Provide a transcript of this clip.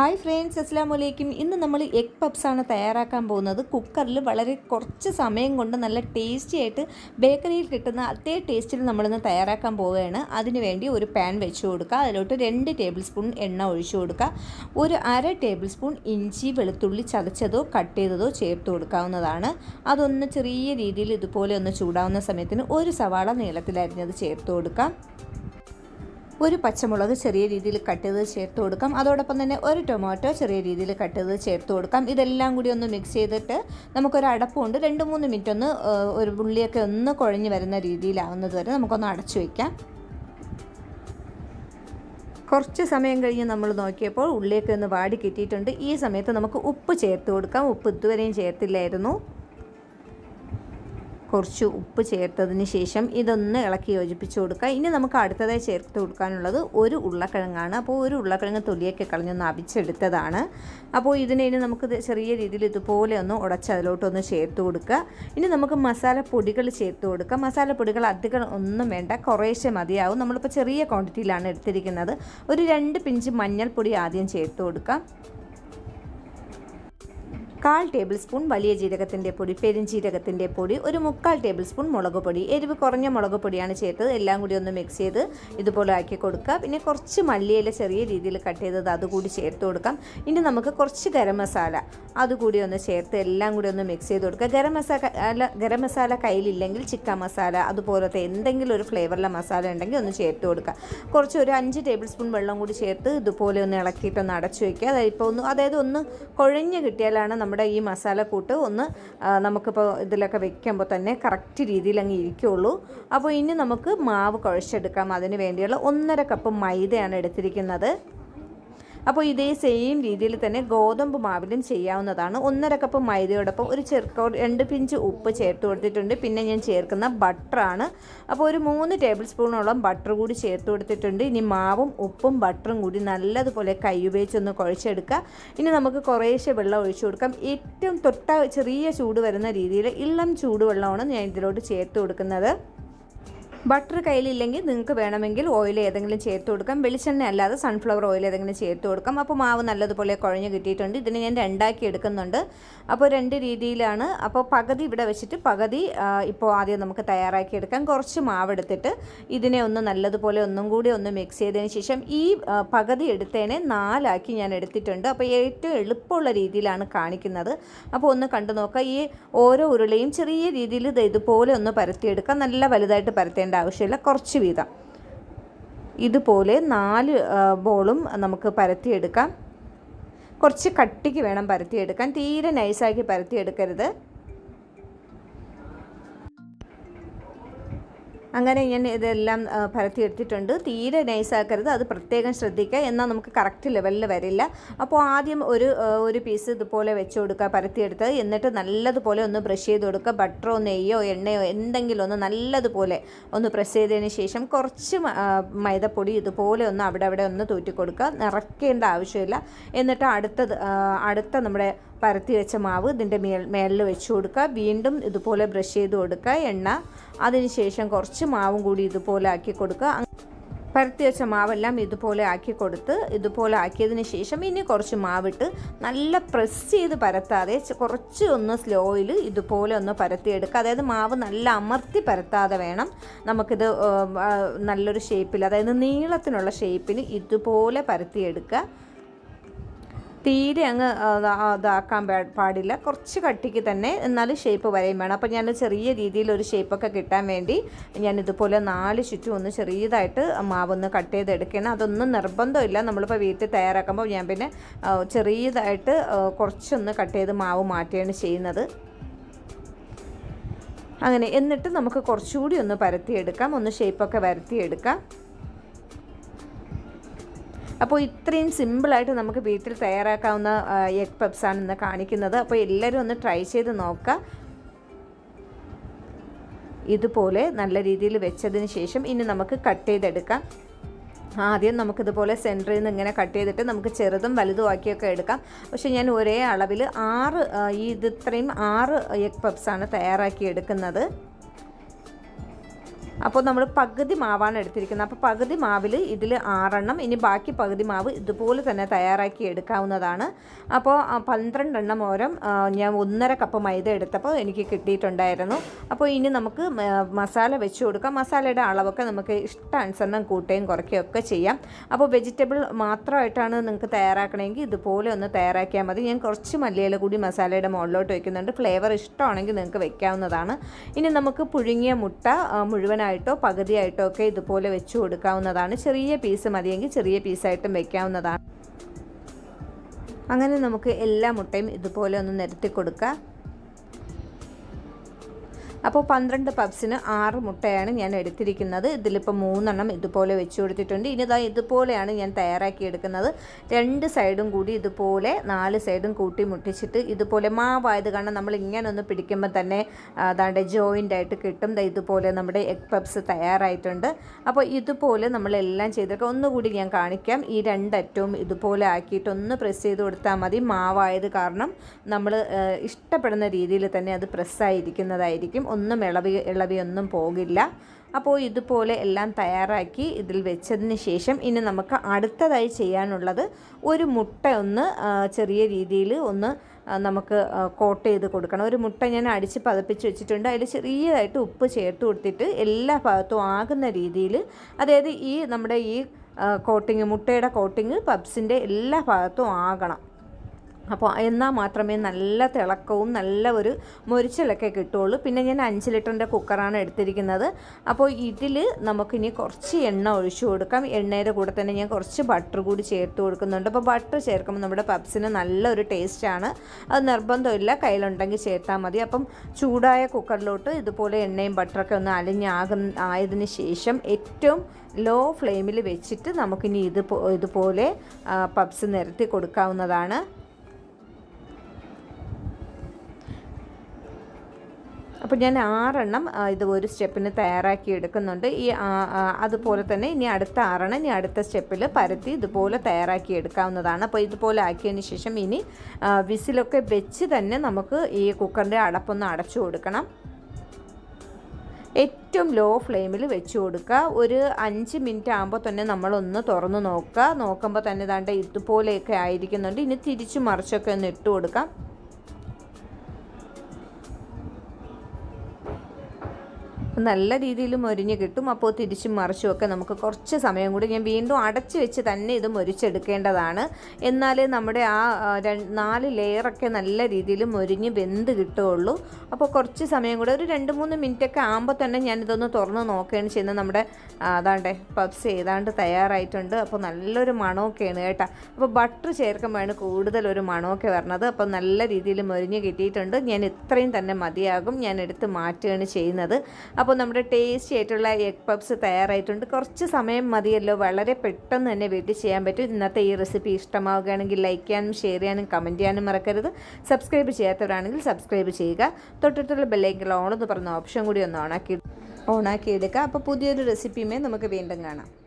hi friends അസ്സാം വലൈക്കും ഇന്ന് നമ്മൾ എഗ് പപ്സ് ആണ് തയ്യാറാക്കാൻ പോകുന്നത് കുക്കറിൽ വളരെ കുറച്ച് സമയം കൊണ്ട് നല്ല ടേസ്റ്റി ആയിട്ട് ബേക്കറിയിൽ കിട്ടുന്ന അതേ ടേസ്റ്റിൽ നമ്മളിന്ന് തയ്യാറാക്കാൻ പോവുകയാണ് അതിനുവേണ്ടി ഒരു പാൻ വെച്ച് കൊടുക്കുക അതിലോട്ട് രണ്ട് ടേബിൾ സ്പൂൺ എണ്ണ ഒഴിച്ചു കൊടുക്കുക ഒരു അര ടേബിൾ സ്പൂൺ ഇഞ്ചി വെളുത്തുള്ളി ചതച്ചതോ കട്ട് ചെയ്തതോ ചേർത്ത് കൊടുക്കാവുന്നതാണ് അതൊന്ന് ചെറിയ രീതിയിൽ ഇതുപോലെ ഒന്ന് ചൂടാവുന്ന സമയത്തിന് ഒരു സവാള നീളത്തിലരിഞ്ഞത് ചേർത്ത് കൊടുക്കാം ഒരു പച്ചമുളക് ചെറിയ രീതിയിൽ കട്ട് ചെയ്ത് ചേർത്ത് കൊടുക്കാം അതോടൊപ്പം തന്നെ ഒരു ടൊമാറ്റോ ചെറിയ രീതിയിൽ കട്ട് ചെയ്ത് ചേർത്ത് കൊടുക്കാം ഇതെല്ലാം കൂടി ഒന്ന് മിക്സ് ചെയ്തിട്ട് നമുക്കൊരു അടപ്പുണ്ട് രണ്ട് മൂന്ന് മിനിറ്റ് ഒന്ന് ഏഹ്, ഒരു ഉള്ളിയൊക്കെ ഒന്ന് കുഴഞ്ഞ് വരുന്ന രീതിയിലാവുന്നത് വരെ നമുക്കൊന്ന് അടച്ചു വയ്ക്കാം കുറച്ച് സമയം കഴിഞ്ഞ് നമ്മൾ നോക്കിയപ്പോൾ ഉള്ളിയൊക്കെ ഒന്ന് വാടി കിട്ടിയിട്ടുണ്ട് ഈ സമയത്ത് നമുക്ക് ഉപ്പ് ചേർത്ത് കൊടുക്കാം ഉപ്പ് ഇതുവരെയും ചേർത്തില്ലായിരുന്നു കുറച്ച് ഉപ്പ് ചേർത്തതിന് ശേഷം ഇതൊന്ന് ഇളക്കി യോജിപ്പിച്ച് കൊടുക്കുക ഇനി നമുക്ക് അടുത്തതായി ചേർത്ത് കൊടുക്കാനുള്ളത് ഒരു ഉരുളക്കിഴങ്ങാണ് അപ്പോൾ ഒരു ഉരുളക്കിഴങ്ങ് തൊലിയൊക്കെ കളഞ്ഞൊന്ന് അവിച്ചെടുത്തതാണ് അപ്പോൾ ഇതിനെ ഇനി നമുക്ക് ഇത് ചെറിയ രീതിയിൽ ഇതുപോലെ ഒന്ന് ഉടച്ച് അതിലോട്ടൊന്ന് ചേർത്ത് കൊടുക്കുക ഇനി നമുക്ക് മസാലപ്പൊടികൾ ചേർത്ത് കൊടുക്കുക മസാലപ്പൊടികൾ അധികം ഒന്നും വേണ്ട കുറേശ്ശെ മതിയാവും നമ്മളിപ്പോൾ ചെറിയ ക്വാണ്ടിറ്റിയിലാണ് എടുത്തിരിക്കുന്നത് ഒരു രണ്ട് പിഞ്ച് മഞ്ഞൾപ്പൊടി ആദ്യം ചേർത്ത് കൊടുക്കാം കാൽ ടേബിൾ സ്പൂൺ വലിയ ജീരകത്തിൻ്റെ പൊടി പെരുംജീരകത്തിൻ്റെ പൊടി ഒരു മുക്കാൽ ടേബിൾ സ്പൂൺ മുളക് പൊടി എരിവ് കുറഞ്ഞ മുളക് പൊടിയാണ് ചേർത്തത് എല്ലാം കൂടി ഒന്ന് മിക്സ് ചെയ്ത് ഇതുപോലെ ആക്കി കൊടുക്കുക പിന്നെ കുറച്ച് മല്ലിയില ചെറിയ രീതിയിൽ കട്ട് ചെയ്തത് അതുകൂടി ചേർത്ത് കൊടുക്കാം ഇനി നമുക്ക് കുറച്ച് ഗരം മസാല അതുകൂടി ഒന്ന് ചേർത്ത് എല്ലാം കൂടി ഒന്ന് മിക്സ് ചെയ്ത് കൊടുക്കുക ഗരം മസാല ഗരം മസാല കയ്യിലില്ലെങ്കിൽ ചിക്കൻ മസാല അതുപോലത്തെ എന്തെങ്കിലും ഒരു ഫ്ലേവറിലെ മസാല ഉണ്ടെങ്കിൽ ഒന്ന് ചേർത്ത് കൊടുക്കുക കുറച്ച് ഒരു അഞ്ച് ടേബിൾ സ്പൂൺ വെള്ളം കൂടി ചേർത്ത് ഇതുപോലെ ഒന്ന് ഇളക്കിയിട്ടൊന്ന് അടച്ചു വയ്ക്കുക അതായത് ഇപ്പോൾ ഒന്ന് അതായത് ഒന്ന് കുഴഞ്ഞ് കിട്ടിയാലാണ് നമ്മുടെ ഈ മസാലക്കൂട്ട് ഒന്ന് ആ, നമുക്കിപ്പോൾ ഇതിലൊക്കെ വെക്കുമ്പോൾ തന്നെ കറക്റ്റ് രീതിയിൽ അങ്ങ് ഇരിക്കുള്ളൂ അപ്പോൾ ഇനി നമുക്ക് മാവ് കുഴച്ചെടുക്കാം അതിന് വേണ്ടിയുള്ള ഒന്നര കപ്പ് മൈദയാണ് എടുത്തിരിക്കുന്നത് അപ്പോൾ ഇതേ സെയിം രീതിയിൽ തന്നെ ഗോതമ്പ് മാവിലും ചെയ്യാവുന്നതാണ് ഒന്നര കപ്പ് മൈദയോടൊപ്പം ഒരു ചെറുക്ക രണ്ട് പിഞ്ച് ഉപ്പ് ചേർത്ത് കൊടുത്തിട്ടുണ്ട് പിന്നെ ഞാൻ ചേർക്കുന്ന ബട്ടറാണ് അപ്പോൾ ഒരു മൂന്ന് ടേബിൾ സ്പൂണോളം ബട്ടർ കൂടി ചേർത്ത് കൊടുത്തിട്ടുണ്ട് ഇനി മാവും ഉപ്പും ബട്ടറും കൂടി നല്ലതുപോലെ കൈ ഉപയോഗിച്ചൊന്ന് കുഴച്ചെടുക്കുക ഇനി നമുക്ക് കുറേശ്ശെ വെള്ളം ഒഴിച്ചു കൊടുക്കാം ഏറ്റവും തൊട്ട ചെറിയ ചൂട് വരുന്ന രീതിയിൽ ഇളം ചൂടുവെള്ളമാണ് ഞാൻ ഇതിലോട്ട് ചേർത്ത് കൊടുക്കുന്നത് ബട്ടർ കയ്യിലില്ലെങ്കിൽ നിങ്ങൾക്ക് വേണമെങ്കിൽ ഓയിൽ ഏതെങ്കിലും ചേർത്ത് കൊടുക്കാം വെളിച്ചെണ്ണ അല്ലാതെ സൺഫ്ലവർ ഓയിൽ ഏതെങ്കിലും ചേർത്ത് കൊടുക്കാം അപ്പോൾ മാവ് നല്ലതുപോലെ കുഴഞ്ഞ് കിട്ടിയിട്ടുണ്ട് ഇതിനെ ഞാൻ രണ്ടാക്കി എടുക്കുന്നുണ്ട് അപ്പോൾ രണ്ട് രീതിയിലാണ് അപ്പോൾ പകുതി ഇവിടെ വെച്ചിട്ട് പകുതി ആ, ഇപ്പോൾ ആദ്യം നമുക്ക് തയ്യാറാക്കി എടുക്കാം കുറച്ച് മാവ് എടുത്തിട്ട് ഇതിനെ ഒന്ന് നല്ലതുപോലെ ഒന്നും കൂടി ഒന്ന് മിക്സ് ചെയ്തതിന് ശേഷം ഈ ആ, പകുതി എടുത്തതിനെ നാലാക്കി ഞാൻ എടുത്തിട്ടുണ്ട് അപ്പോൾ ഏറ്റവും എളുപ്പമുള്ള രീതിയിലാണ് കാണിക്കുന്നത് അപ്പോൾ ഒന്ന് കണ്ടു നോക്കുക ഈ ഓരോ ഉരുളയും ചെറിയ രീതിയിൽ ഇത് ഇതുപോലെ ഒന്ന് പരത്തിയെടുക്കുക നല്ല വലുതായിട്ട് പരത്തേണ്ട ആവശ്യമില്ല കുറച്ച് വീതം ഇതുപോലെ നാല് ആ, ബോളും നമുക്ക് പരത്തിയെടുക്കാം കുറച്ച് കട്ടിക്ക് വേണം പരത്തിയെടുക്കാൻ തീരെ നൈസാക്കി പരത്തിയെടുക്കരുത് അങ്ങനെ ഞാൻ ഇതെല്ലാം ആ, പരത്തിയെടുത്തിട്ടുണ്ട് തീരെ നൈസാക്കരുത് അത് പ്രത്യേകം ശ്രദ്ധിക്കുക എന്നാൽ നമുക്ക് കറക്റ്റ് ലെവലിൽ വരില്ല അപ്പോൾ ആദ്യം ഒരു ആ, ഒരു പീസ് ഇതുപോലെ വെച്ച് കൊടുക്കുക പരത്തിയെടുത്തത് എന്നിട്ട് നല്ലതുപോലെ ഒന്ന് ബ്രഷ് ചെയ്ത് കൊടുക്കുക ബട്ടറോ നെയ്യോ എണ്ണയോ എന്തെങ്കിലും ഒന്ന് നല്ലതുപോലെ ഒന്ന് പ്രസ് ചെയ്തതിന് ശേഷം കുറച്ച് മ- ആ, മൈദപ്പൊടി ഇതുപോലെ ഒന്ന് അവിടെ അവിടെ ഒന്ന് തൂറ്റി കൊടുക്കുക നിറയ്ക്കേണ്ട ആവശ്യമില്ല എന്നിട്ട് അടുത്തത് ആ, അടുത്ത നമ്മുടെ പരത്തി വെച്ച മാവ് ഇതിൻ്റെ മേൽ മേളിൽ വെച്ച് കൊടുക്കുക വീണ്ടും ഇതുപോലെ ബ്രഷ് ചെയ്ത് കൊടുക്കുക എണ്ണ അതിനുശേഷം കുറച്ച് മാവും കൂടി ഇതുപോലെ ആക്കി കൊടുക്കുക അങ് പരത്തി വെച്ച മാവെല്ലാം ഇതുപോലെ ആക്കി കൊടുത്ത് ഇതുപോലെ ആക്കിയതിന് ശേഷം ഇനി കുറച്ച് മാവിട്ട് നല്ല പ്രസ് ചെയ്ത് പരത്താതെ ചെ- കുറച്ച് ഒന്ന് സ്ലോയിൽ ഇതുപോലെ ഒന്ന് പരത്തിയെടുക്കുക അതായത് മാവ് നല്ല അമർത്തി പരത്താതെ വേണം നമുക്കിത് ഏം, ആ, നല്ലൊരു ഷേപ്പിൽ അതായത് നീളത്തിനുള്ള ഷേപ്പിൽ ഇതുപോലെ പരത്തിയെടുക്കുക തീരെ അങ്ങ് ആ, ഇതാക്കാൻ പാ- പാടില്ല കുറച്ച് കട്ടിക്ക് തന്നെ എന്നാലും ഷേപ്പ് വരെയും വേണം അപ്പോൾ ഞാൻ ചെറിയ രീതിയിൽ ഒരു ഷേപ്പൊക്കെ കിട്ടാൻ വേണ്ടി ഞാൻ ഇതുപോലെ നാല് ചുറ്റും ഒന്ന് ചെറിയതായിട്ട് മാവൊന്ന് കട്ട് ചെയ്തെടുക്കണം അതൊന്നും നിർബന്ധമില്ല നമ്മളിപ്പോൾ വീട്ടിൽ തയ്യാറാക്കുമ്പോൾ ഞാൻ പിന്നെ ആ, ചെറിയതായിട്ട് ആ, കുറച്ചൊന്ന് കട്ട് ചെയ്ത് മാവ് മാറ്റുകയാണ് ചെയ്യുന്നത് അങ്ങനെ എന്നിട്ട് നമുക്ക് കുറച്ചുകൂടി ഒന്ന് പരത്തിയെടുക്കാം ഒന്ന് ഷേപ്പൊക്കെ വരുത്തിയെടുക്കാം അപ്പോൾ ഇത്രയും സിമ്പിളായിട്ട് നമുക്ക് വീട്ടിൽ തയ്യാറാക്കാവുന്ന എഗ് പപ്സാണ് ഇന്ന് കാണിക്കുന്നത് അപ്പോൾ എല്ലാവരും ഒന്ന് ട്രൈ ചെയ്ത് നോക്കുക ഇതുപോലെ നല്ല രീതിയിൽ വെച്ചതിന് ശേഷം ഇനി നമുക്ക് കട്ട് ചെയ്തെടുക്കാം ആദ്യം നമുക്കിതുപോലെ സെൻറ്ററിൽ നിന്ന് ഇങ്ങനെ കട്ട് ചെയ്തിട്ട് നമുക്ക് ചെറുതും വലുതും ആക്കിയൊക്കെ എടുക്കാം പക്ഷേ ഞാൻ ഒരേ അളവിൽ ആറ് ആ, ഈ ഇത് ഇത്രയും ആറ് എഗ് പപ്സാണ് തയ്യാറാക്കി എടുക്കുന്നത് അപ്പോൾ നമ്മൾ പകുതി മാവാണ് എടുത്തിരിക്കുന്നത് അപ്പോൾ പകുതി മാവിൽ ഇതിൽ ആറെണ്ണം ഇനി ബാക്കി പകുതി മാവ് ഇതുപോലെ തന്നെ തയ്യാറാക്കി എടുക്കാവുന്നതാണ് അപ്പോൾ ആ, പന്ത്രണ്ടെണ്ണം ഓരം ആ, ഞാൻ ഒന്നര കപ്പ് മൈദ എടുത്തപ്പോൾ എനിക്ക് കിട്ടിയിട്ടുണ്ടായിരുന്നു അപ്പോൾ ഇനി നമുക്ക് മ- മസാല വെച്ച് കൊടുക്കാം മസാലയുടെ അളവൊക്കെ നമുക്ക് ഇഷ്ടാനുസരണം കൂട്ടുകയും കുറയ്ക്കുകയും ഒക്കെ ചെയ്യാം അപ്പോൾ വെജിറ്റബിൾ മാത്രമായിട്ടാണ് നിങ്ങൾക്ക് തയ്യാറാക്കണമെങ്കിൽ ഇതുപോലെ ഒന്ന് തയ്യാറാക്കിയാൽ മതി ഞാൻ കുറച്ച് മല്ലിയില കൂടി മസാലയുടെ മുകളിലോട്ട് വെക്കുന്നുണ്ട് ഫ്ലേവർ ഇഷ്ടമാണെങ്കിൽ നിങ്ങൾക്ക് വെക്കാവുന്നതാണ് ഇനി നമുക്ക് പുഴുങ്ങിയ മുട്ട ആ, മുഴുവനായിട്ടോ പകുതിയായിട്ടോ ഒക്കെ ഇതുപോലെ വെച്ച് കൊടുക്കാവുന്നതാണ് ചെറിയ പീസ് മതിയെങ്കിൽ ചെറിയ പീസായിട്ടും വെക്കാവുന്നതാണ് അങ്ങനെ നമുക്ക് എല്ലാ മുട്ടയും ഇതുപോലെ ഒന്ന് നിരത്തി കൊടുക്കുക അപ്പോൾ പന്ത്രണ്ട് പപ്സിന് ആറ് മുട്ടയാണ് ഞാൻ എടുത്തിരിക്കുന്നത് ഇതിലിപ്പോൾ മൂന്നെണ്ണം ഇതുപോലെ വെച്ച് കൊടുത്തിട്ടുണ്ട് ഇനി ഇതാ ഇതുപോലെയാണ് ഞാൻ തയ്യാറാക്കി എടുക്കുന്നത് രണ്ട് സൈഡും കൂടി ഇതുപോലെ നാല് സൈഡും കൂട്ടി മുട്ടിച്ചിട്ട് ഇതുപോലെ മാവായത് കാരണം നമ്മൾ ഇങ്ങനെ ഒന്ന് പിടിക്കുമ്പോൾ തന്നെ ആ, അതാണ്ട് ജോയിൻ്റ് ആയിട്ട് കിട്ടും ദാ ഇതുപോലെ നമ്മുടെ എഗ് പപ്സ് തയ്യാറായിട്ടുണ്ട് അപ്പോൾ ഇതുപോലെ നമ്മളെല്ലാം ചെയ്തെടുക്കുക ഒന്നുകൂടി ഞാൻ കാണിക്കാം ഈ രണ്ടറ്റവും ഇതുപോലെ ആക്കിയിട്ട് ഒന്ന് പ്രസ് ചെയ്ത് കൊടുത്താൽ മതി മാവായത് കാരണം നമ്മൾ ഇഷ്ടപ്പെടുന്ന രീതിയിൽ തന്നെ അത് പ്രസ്സായിരിക്കുന്നതായിരിക്കും ഒന്നും ഇളവി ഇളവിയൊന്നും പോകില്ല അപ്പോൾ ഇതുപോലെ എല്ലാം തയ്യാറാക്കി ഇതിൽ വെച്ചതിന് ശേഷം ഇനി നമുക്ക് അടുത്തതായി ചെയ്യാനുള്ളത് ഒരു മുട്ട ഒന്ന് ആ, ചെറിയ രീതിയിൽ ഒന്ന് ആ, നമുക്ക് കോട്ട് ചെയ്ത് കൊടുക്കണം ഒരു മുട്ട ഞാൻ അടിച്ച് പതപ്പിച്ച് വെച്ചിട്ടുണ്ട് അതിൽ ചെറിയതായിട്ട് ഉപ്പ് ചേർത്ത് കൊടുത്തിട്ട് എല്ലാ ഭാഗത്തും ആകുന്ന രീതിയിൽ അതായത് ഈ നമ്മുടെ ഈ കോട്ടിങ് മുട്ടയുടെ കോട്ടിങ് പബ്സിൻ്റെ എല്ലാ ഭാഗത്തും ആകണം അപ്പോൾ എന്നാൽ മാത്രമേ നല്ല തിളക്കവും നല്ല ഒരു മൊരിച്ചിലൊക്കെ കിട്ടുള്ളൂ പിന്നെ ഞാൻ അഞ്ച് ലിറ്ററിൻ്റെ കുക്കറാണ് എടുത്തിരിക്കുന്നത് അപ്പോൾ ഇതിൽ നമുക്കിനി കുറച്ച് എണ്ണ ഒഴിച്ചു കൊടുക്കാം എണ്ണയുടെ കൂടെ തന്നെ ഞാൻ കുറച്ച് ബട്ടർ കൂടി ചേർത്ത് കൊടുക്കുന്നുണ്ട് അപ്പോൾ ബട്ടർ ചേർക്കുമ്പോൾ നമ്മുടെ പപ്സിന് നല്ലൊരു ടേസ്റ്റാണ് അത് നിർബന്ധമില്ല കയ്യിലുണ്ടെങ്കിൽ ചേർത്താൽ മതി അപ്പം ചൂടായ കുക്കറിലോട്ട് ഇതുപോലെ എണ്ണയും ബട്ടറൊക്കെ ഒന്ന് അലിഞ്ഞാകുന്ന ആയതിന് ശേഷം ഏറ്റവും ലോ ഫ്ലെയിമിൽ വെച്ചിട്ട് നമുക്കിനി ഇത് പോ- ഇതുപോലെ ആ, പപ്സ് നിരത്തി കൊടുക്കാവുന്നതാണ് അപ്പോൾ ഞാൻ ആറെണ്ണം ആ, ഇത് ഒരു സ്റ്റെപ്പിന് തയ്യാറാക്കി എടുക്കുന്നുണ്ട് ഈ ആ, ആ, അതുപോലെ തന്നെ ഇനി അടുത്ത ആറെണ്ണം ഇനി അടുത്ത സ്റ്റെപ്പിൽ പരത്തി ഇതുപോലെ തയ്യാറാക്കി എടുക്കാവുന്നതാണ് അപ്പോൾ ഇതുപോലെ ആക്കിയതിന് ശേഷം ഇനി ആ, വിസിലൊക്കെ വെച്ച് തന്നെ നമുക്ക് ഈ കുക്കറിൻ്റെ അടപ്പൊന്ന് അടച്ചു കൊടുക്കണം ഏറ്റവും ലോ ഫ്ലെയിമിൽ വെച്ച് കൊടുക്കുക ഒരു അഞ്ച് മിനിറ്റ് ആകുമ്പോൾ തന്നെ നമ്മളൊന്ന് തുറന്ന് നോക്കുക നോക്കുമ്പോൾ തന്നെ ദാണ്ട് ഇതുപോലെയൊക്കെ ആയിരിക്കുന്നുണ്ട് ഇനി തിരിച്ചു മറിച്ചൊക്കെ ഒന്ന് ഇട്ട് കൊടുക്കാം നല്ല രീതിയിൽ മൊരിഞ്ഞ് കിട്ടും അപ്പോൾ തിരിച്ചും മറിച്ചും ഒക്കെ നമുക്ക് കുറച്ച് സമയം കൂടി ഞാൻ വീണ്ടും അടച്ച് വെച്ച് തന്നെ ഇത് മൊരിച്ചെടുക്കേണ്ടതാണ് എന്നാലേ നമ്മുടെ ആ ആ, രണ്ട് നാല് ലെയറൊക്കെ നല്ല രീതിയിൽ മൊരിഞ്ഞ് വെന്ത് കിട്ടുകയുള്ളൂ അപ്പോൾ കുറച്ച് സമയം കൂടെ ഒരു രണ്ട് മൂന്ന് മിനിറ്റ് ഒക്കെ ആകുമ്പോൾ തന്നെ ഞാനിതൊന്ന് തുറന്ന് നോക്കുകയാണ് ചെയ്യുന്നത് നമ്മുടെ ആ, അതാണ്ടേ പബ്സ് ഏതാണ്ട് തയ്യാറായിട്ടുണ്ട് അപ്പോൾ നല്ലൊരു മണമൊക്കെയാണ് കേട്ടോ അപ്പോൾ ബട്ടർ ചേർക്കുമ്പോഴാണ് കൂടുതൽ ഒരു മണമൊക്കെ വരണത് അപ്പോൾ നല്ല രീതിയിൽ മൊരിഞ്ഞ് കിട്ടിയിട്ടുണ്ട് ഞാൻ ഇത്രയും തന്നെ മതിയാകും ഞാൻ എടുത്ത് മാറ്റുകയാണ് ചെയ്യുന്നത് അപ്പോൾ നമ്മുടെ ടേസ്റ്റി ആയിട്ടുള്ള എഗ് പബ്സ് തയ്യാറായിട്ടുണ്ട് കുറച്ച് സമയം മതിയല്ലോ വളരെ പെട്ടെന്ന് തന്നെ വീട്ടിൽ ചെയ്യാൻ പറ്റും ഇന്നത്തെ ഈ റെസിപ്പി ഇഷ്ടമാവുകയാണെങ്കിൽ ലൈക്ക് ചെയ്യാനും ഷെയർ ചെയ്യാനും കമൻറ്റ് ചെയ്യാനും മറക്കരുത് സബ്സ്ക്രൈബ് ചെയ്യാത്തവരാണെങ്കിൽ സബ്സ്ക്രൈബ് ചെയ്യുക തൊട്ടിട്ടുള്ള ബെല്ലൈക്കിൽ ഓണെന്ന് പറഞ്ഞ ഓപ്ഷൻ കൂടി ഒന്ന് ഓണാക്കി ഓണാക്കി എടുക്കുക അപ്പോൾ പുതിയൊരു റെസിപ്പിയുമേ നമുക്ക് വീണ്ടും കാണാം